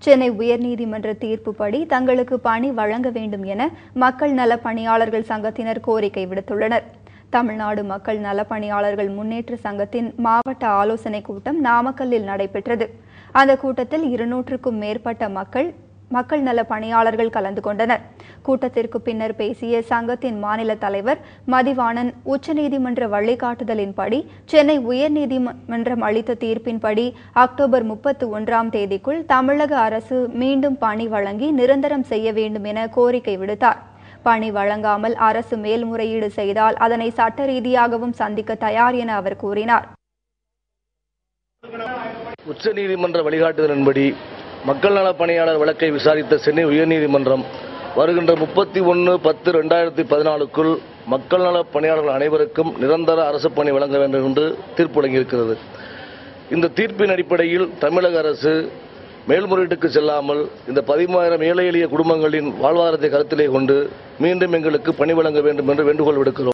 சென்னை உயர்நீதிமன்ற தீர்ப்புப்படி தங்களுக்கு பணி வழங்க வேண்டும் என மக்கள் நல பணியாளர்கள் சங்கத்தினர் கோரிக்கை விடுத்துள்ளனர் தமிழ்நாடு மக்கள் நல பணியாளர்கள் முன்னேற்ற சங்கத்தின் மாவட்ட ஆலோசனைக் கூட்டம் நாமக்கல்லில் நடைபெற்றது அந்த கூட்டத்தில் இருநூற்றுக்கும் மேற்பட்ட மக்கள் மக்கள் நல பணியாளர்கள் கலந்து கொண்டனர் கூட்டத்திற்கு பின்னர் பேசிய சங்கத்தின் மாநில தலைவர் மதிவாணன் உச்சநீதிமன்ற வழிகாட்டுதலின்படி சென்னை உயர்நீதிமன்றம் அளித்த தீர்ப்பின்படி அக்டோபர் முப்பத்தி ஒன்றாம் தேதிக்குள் தமிழக அரசு மீண்டும் பணி வழங்கி நிரந்தரம் செய்ய வேண்டும் என கோரிக்கை விடுத்தார் பணி வழங்காமல் அரசு மேல்முறையீடு செய்தால் அதனை சட்ட ரீதியாகவும் சந்திக்க தயார் என அவர் கூறினார் உச்சநீதிமன்ற வழிகாட்டுதலின்படி மக்கள் நல பணியாளர் வழக்கை விசாரித்த சென்னை உயர்நீதிமன்றம் வருகின்ற முப்பத்தி ஒன்று பத்து ரெண்டாயிரத்தி பதினாலுக்குள் மக்கள் நல பணியாளர்கள் அனைவருக்கும் நிரந்தர அரசு பணி வழங்க வேண்டும் என்று தீர்ப்பு வழங்கியிருக்கிறது இந்த தீர்ப்பின் அடிப்படையில் தமிழக அரசு மேல்முறையீட்டுக்கு செல்லாமல் இந்த பதிமூவாயிரம் ஏழை எளிய குடும்பங்களின் வாழ்வாதாரத்தை கருத்திலே கொண்டு மீண்டும் எங்களுக்கு பணி வழங்க வேண்டும் என்று வேண்டுகோள் விடுக்கிறோம்